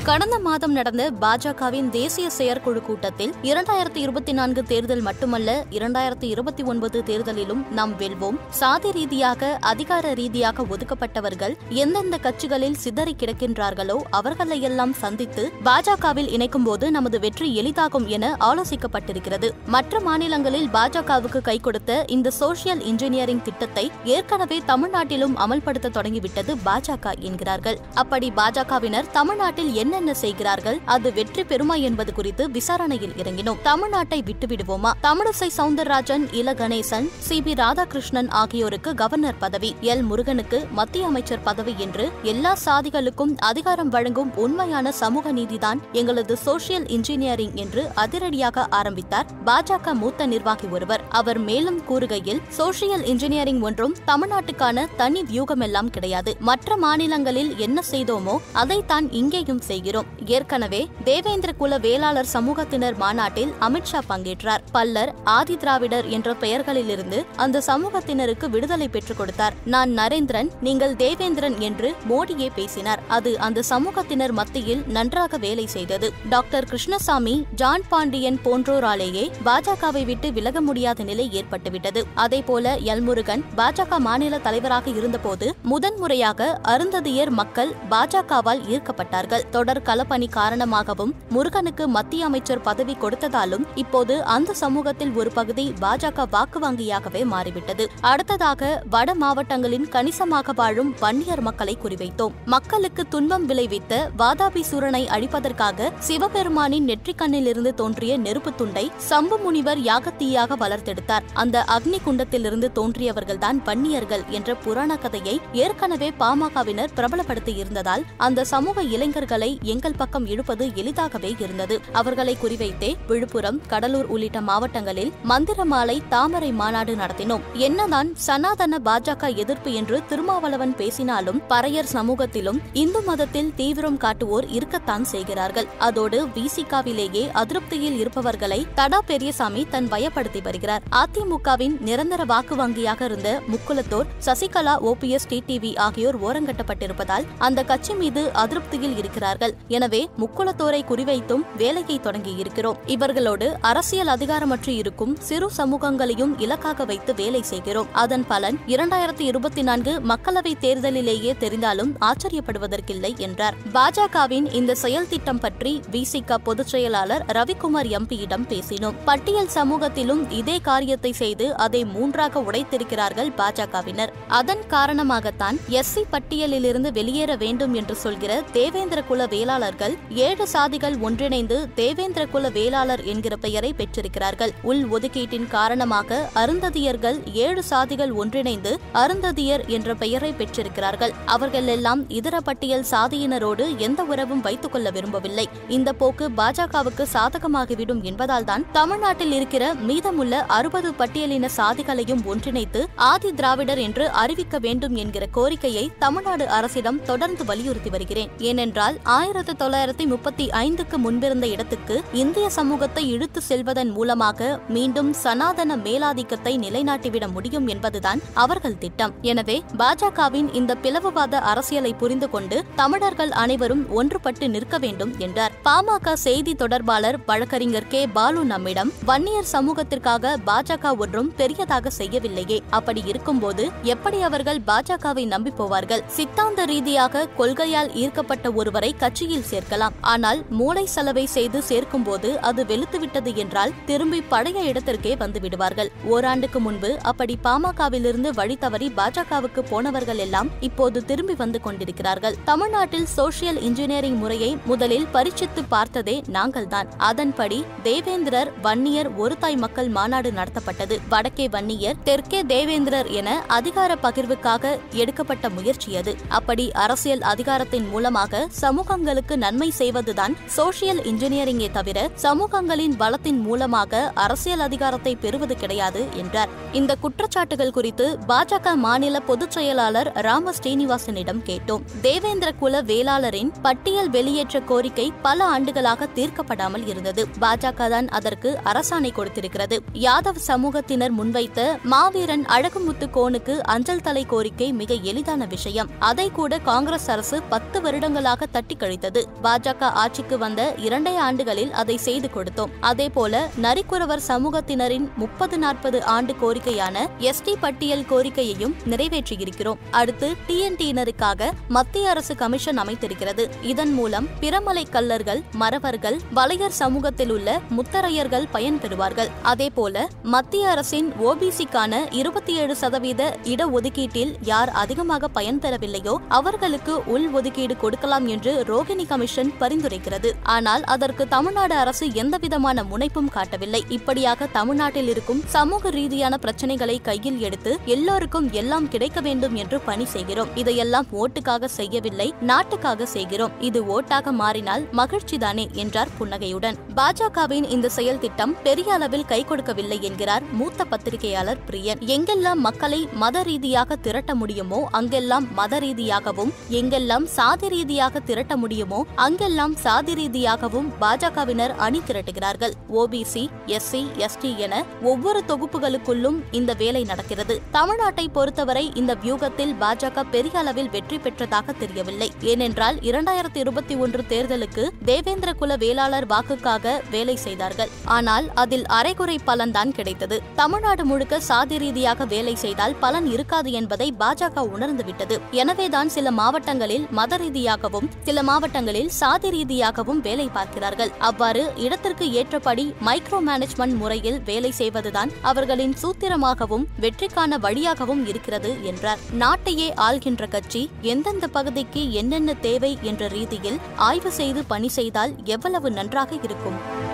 கடந்த மாதம் நடந்த பாஜகவின் தேசிய செயற்குழு கூட்டத்தில் இரண்டாயிரத்தி இருபத்தி நான்கு தேர்தல் மட்டுமல்ல இரண்டாயிரத்தி இருபத்தி ஒன்பது தேர்தலிலும் நாம் வெல்வோம் சாதி ரீதியாக அதிகார ரீதியாக ஒதுக்கப்பட்டவர்கள் எந்தெந்த கட்சிகளில் சிதறி கிடக்கின்றார்களோ அவர்களையெல்லாம் சந்தித்து பாஜகவில் இணைக்கும் போது நமது வெற்றி எளிதாகும் என ஆலோசிக்கப்பட்டிருக்கிறது மற்ற மாநிலங்களில் பாஜகவுக்கு கை கொடுத்த இந்த சோஷியல் இன்ஜினியரிங் திட்டத்தை ஏற்கனவே தமிழ்நாட்டிலும் அமல்படுத்த தொடங்கிவிட்டது பாஜக என்கிறார்கள் அப்படி பாஜகவினர் தமிழ்நாட்டில் என்னென்ன செய்கிறார்கள் அது வெற்றி பெறுமா என்பது குறித்து விசாரணையில் இறங்கினோம் தமிழ்நாட்டை விட்டுவிடுவோமா தமிழிசை சவுந்தரராஜன் இல கணேசன் சி பி ராதாகிருஷ்ணன் ஆகியோருக்கு கவர்னர் பதவி எல் முருகனுக்கு மத்திய அமைச்சர் பதவி என்று எல்லா சாதிகளுக்கும் அதிகாரம் வழங்கும் உண்மையான சமூக நீதிதான் எங்களது சோஷியல் இன்ஜினியரிங் என்று அதிரடியாக ஆரம்பித்தார் பாஜக மூத்த நிர்வாகி ஒருவர் அவர் மேலும் கூறுகையில் சோஷியல் இன்ஜினியரிங் ஒன்றும் தமிழ்நாட்டுக்கான தனி வியூகமெல்லாம் கிடையாது மற்ற மாநிலங்களில் என்ன செய்தோமோ அதைத்தான் இங்கேயும் செய்கிறோம் ஏற்கனவே தேவேந்திர குல வேளாளர் சமூகத்தினர் மாநாட்டில் அமித்ஷா பங்கேற்றார் பல்லர் ஆதி திராவிடர் என்ற பெயர்களிலிருந்து அந்த சமூகத்தினருக்கு விடுதலை பெற்றுக் கொடுத்தார் நான் நரேந்திரன் நீங்கள் தேவேந்திரன் என்று மோடியே பேசினார் அது அந்த சமூகத்தினர் மத்தியில் நன்றாக வேலை செய்தது டாக்டர் கிருஷ்ணசாமி ஜான் பாண்டியன் போன்றோராலேயே பாஜகவை விட்டு விலக முடியாத நிலை ஏற்பட்டுவிட்டது அதேபோல எல்முருகன் பாஜக மாநில தலைவராக இருந்தபோது முதன்முறையாக அருந்ததியர் மக்கள் பாஜகவால் ஈர்க்கப்பட்டார்கள் தொடர் களப்பணி காரணமாகவும் முருகனுக்கு மத்திய அமைச்சர் பதவி கொடுத்ததாலும் இப்போது அந்த சமூகத்தில் ஒரு பகுதி பாஜக வாக்கு வங்கியாகவே மாறிவிட்டது அடுத்ததாக வட மாவட்டங்களின் கணிசமாக வாழும் வன்னியர் மக்களை குறிவைத்தோம் மக்களுக்கு துன்பம் விளைவித்த வாதாபி சூரனை அழிப்பதற்காக சிவபெருமானின் நெற்றிக்கண்ணிலிருந்து தோன்றிய நெருப்பு துண்டை சம்பு முனிவர் யாகத்தீயாக வளர்த்தெடுத்தார் அந்த அக்னி குண்டத்திலிருந்து தோன்றியவர்கள்தான் வன்னியர்கள் என்ற புராண கதையை ஏற்கனவே பாமகவினர் பிரபலப்படுத்தி இருந்ததால் அந்த சமூக இளைஞர்களை எங்கள் பக்கம் இழுப்பது எளிதாகவே இருந்தது அவர்களை குறிவைத்தே விழுப்புரம் கடலூர் உள்ளிட்ட மாவட்டங்களில் மந்திரமாலை தாமரை மாநாடு நடத்தினோம் என்னதான் சனாதன பாஜக எதிர்ப்பு என்று திருமாவளவன் பேசினாலும் பறையர் சமூகத்திலும் இந்து மதத்தில் தீவிரம் காட்டுவோர் இருக்கத்தான் செய்கிறார்கள் அதோடு விசிகாவிலேயே அதிருப்தியில் இருப்பவர்களை தடா பெரியசாமி தன் வயப்படுத்தி வருகிறார் அதிமுகவின் நிரந்தர வாக்கு வங்கியாக இருந்த முக்குலத்தோர் சசிகலா ஓபிஎஸ் டிடிவி ஆகியோர் ஓரங்கட்டப்பட்டிருப்பதால் அந்த கட்சி மீது அதிருப்தியில் இருக்கிறார்கள் எனவே முக்குளத்தோரை குறிவைத்தும் வேலையை தொடங்கி இருக்கிறோம் இவர்களோடு அரசியல் அதிகாரமற்று இருக்கும் சிறு சமூகங்களையும் இலக்காக வைத்து வேலை செய்கிறோம் அதன் பலன் இரண்டாயிரத்தி இருபத்தி நான்கு மக்களவை தேர்தலிலேயே தெரிந்தாலும் ஆச்சரியப்படுவதற்கில்லை என்றார் பாஜகவின் இந்த செயல் திட்டம் பற்றி விசிக பொதுச் செயலாளர் ரவிக்குமார் எம்பியிடம் பேசினோம் பட்டியல் சமூகத்திலும் இதே காரியத்தை செய்து அதை மூன்றாக உடைத்திருக்கிறார்கள் பாஜகவினர் அதன் காரணமாகத்தான் எஸ்சி பட்டியலிலிருந்து வெளியேற வேண்டும் என்று சொல்கிற தேவேந்திர குல வேளாளர்கள் ஏழு சாதிகள் ஒன்றிணைந்து தேவேந்திர குல வேளாளர் என்கிற பெயரை பெற்றிருக்கிறார்கள் உள் ஒதுக்கீட்டின் காரணமாக அருந்ததியர்கள் ஏழு சாதிகள் ஒன்றிணைந்து அருந்ததியர் என்ற பெயரை பெற்றிருக்கிறார்கள் அவர்கள் எல்லாம் இதர பட்டியல் சாதியினரோடு எந்த உறவும் வைத்துக் கொள்ள விரும்பவில்லை இந்த போக்கு பாஜகவுக்கு சாதகமாகிவிடும் என்பதால்தான் தமிழ்நாட்டில் இருக்கிற மீதமுள்ள அறுபது பட்டியலின சாதிகளையும் ஒன்றிணைத்து ஆதி திராவிடர் என்று அறிவிக்க வேண்டும் என்கிற கோரிக்கையை தமிழ்நாடு அரசிடம் தொடர்ந்து வலியுறுத்தி வருகிறேன் ஏனென்றால் ஆயிரத்து தொள்ளாயிரத்தி முப்பத்தி ஐந்துக்கு முன்பிருந்த இடத்துக்கு இந்திய சமூகத்தை இழுத்து செல்வதன் மூலமாக மீண்டும் சனாதன மேலாதிக்கத்தை நிலைநாட்டிவிட முடியும் என்பதுதான் அவர்கள் திட்டம் எனவே பாஜகவின் இந்த பிளவுவாத அரசியலை புரிந்து கொண்டு தமிழர்கள் அனைவரும் ஒன்றுபட்டு நிற்க வேண்டும் என்றார் பாமக செய்தி தொடர்பாளர் வழக்கறிஞர் கே பாலு நம்மிடம் வன்னியர் சமூகத்திற்காக பாஜக ஒன்றும் பெரியதாக செய்யவில்லையே அப்படி இருக்கும்போது எப்படி அவர்கள் பாஜகவை நம்பி போவார்கள் சித்தாந்த ரீதியாக கொள்கையால் ஈர்க்கப்பட்ட ஒருவரை கட்சியில் சேர்க்கலாம் ஆனால் மூளை செலவை செய்து சேர்க்கும்போது அது வெளுத்துவிட்டது என்றால் திரும்பி பழைய இடத்திற்கே வந்து விடுவார்கள் ஓராண்டுக்கு முன்பு அப்படி பாமகவிலிருந்து வழி தவறி பாஜகவுக்கு போனவர்கள் எல்லாம் இப்போது திரும்பி வந்து கொண்டிருக்கிறார்கள் தமிழ்நாட்டில் சோஷியல் இன்ஜினியரிங் முறையை முதலில் பரீட்சித்து பார்த்ததே நாங்கள்தான் அதன்படி தேவேந்திரர் வன்னியர் ஒரு தாய் மக்கள் மாநாடு நடத்தப்பட்டது வடக்கே வன்னியர் தெற்கே தேவேந்திரர் என அதிகார பகிர்வுக்காக எடுக்கப்பட்ட முயற்சி அது அப்படி அரசியல் அதிகாரத்தின் மூலமாக சமூகங்களுக்கு நன்மை செய்வதுதான் சோஷியல் இன்ஜினியரிங்கே தவிர சமூகங்களின் பலத்தின் மூலமாக அரசியல் அதிகாரத்தை பெறுவது கிடையாது என்றார் இந்த குற்றச்சாட்டுகள் குறித்து பாஜக மாநில பொதுச் செயலாளர் ராம ஸ்ரீனிவாசனிடம் கேட்டோம் தேவேந்திர குல வேளாளரின் பட்டியல் வெளியேற்ற கோரிக்கை பல ஆண்டுகளாக தீர்க்கப்படாமல் இருந்தது பாஜக தான் அதற்கு அரசாணை கொடுத்திருக்கிறது யாதவ் சமூகத்தினர் முன்வைத்த மாவீரன் அழகுமுத்து கோனுக்கு அஞ்சல் தலை கோரிக்கை மிக எளிதான விஷயம் அதை கூட காங்கிரஸ் அரசு பத்து வருடங்களாக தட்டி கழித்து நிராகரித்தது பாஜக ஆட்சிக்கு வந்த இரண்டே ஆண்டுகளில் அதை செய்து கொடுத்தோம் அதேபோல நரிக்குறவர் சமூகத்தினரின் முப்பது நாற்பது ஆண்டு கோரிக்கையான எஸ்டி பட்டியல் கோரிக்கையையும் நிறைவேற்றியிருக்கிறோம் அடுத்து டிஎன்டியினருக்காக மத்திய அரசு கமிஷன் அமைத்திருக்கிறது இதன் மூலம் பிறமலை கல்லர்கள் மறவர்கள் வலையர் சமூகத்தில் உள்ள முத்தரையர்கள் பயன்பெறுவார்கள் அதேபோல மத்திய அரசின் ஓபிசிக்கான இருபத்தி ஏழு சதவீத இடஒதுக்கீட்டில் யார் அதிகமாக பயன்பெறவில்லையோ அவர்களுக்கு உள் ஒதுக்கீடு கொடுக்கலாம் என்று ரோகிணி கமிஷன் பரிந்துரைக்கிறது ஆனால் அதற்கு தமிழ்நாடு அரசு எந்தவிதமான முனைப்பும் காட்டவில்லை இப்படியாக தமிழ்நாட்டில் இருக்கும் சமூக ரீதியான பிரச்சனைகளை கையில் எடுத்து எல்லோருக்கும் எல்லாம் கிடைக்க வேண்டும் என்று பணி செய்கிறோம் இதையெல்லாம் ஓட்டுக்காக செய்யவில்லை நாட்டுக்காக செய்கிறோம் இது ஓட்டாக மாறினால் மகிழ்ச்சிதானே என்றார் புன்னகையுடன் பாஜகவின் இந்த செயல் திட்டம் பெரிய அளவில் கை கொடுக்கவில்லை என்கிறார் மூத்த பத்திரிகையாளர் பிரியன் எங்கெல்லாம் மக்களை மத ரீதியாக திரட்ட முடியுமோ அங்கெல்லாம் மத ரீதியாகவும் எங்கெல்லாம் சாதி ரீதியாக திரட்ட முடியுமோ அங்கெல்லாம் சாதி ரீதியாகவும் பாஜகவினர் அணி திரட்டுகிறார்கள் ஓபிசி எஸ்சி எஸ்டி என ஒவ்வொரு தொகுப்புகளுக்குள்ளும் இந்த வேலை நடக்கிறது தமிழ்நாட்டை பொறுத்தவரை இந்த வியூகத்தில் பாஜக பெரிய அளவில் வெற்றி பெற்றதாக தெரியவில்லை ஏனென்றால் இரண்டாயிரத்தி இருபத்தி ஒன்று தேர்தலுக்கு தேவேந்திர குல வேளாளர் வாக்குக்காக வேலை செய்தார்கள் ஆனால் அதில் அரைகுறை பலன்தான் கிடைத்தது தமிழ்நாடு முழுக்க சாதி ரீதியாக வேலை செய்தால் பலன் இருக்காது என்பதை பாஜக உணர்ந்துவிட்டது எனவேதான் சில மாவட்டங்களில் மத ரீதியாகவும் சில மாவட்டங்களில் சாதி ரீதியாகவும் வேலை பார்க்கிறார்கள் அவ்வாறு இடத்திற்கு ஏற்றபடி மைக்ரோ மேனேஜ்மெண்ட் முறையில் வேலை செய்வதுதான் அவர்களின் சூத்திரமாகவும் வெற்றிக்கான வழியாகவும் இருக்கிறது என்றார் நாட்டையே ஆள்கின்ற கட்சி எந்தெந்த பகுதிக்கு என்னென்ன தேவை என்ற ரீதியில் ஆய்வு செய்து பணி செய்தால் எவ்வளவு நன்றாக இருக்கும்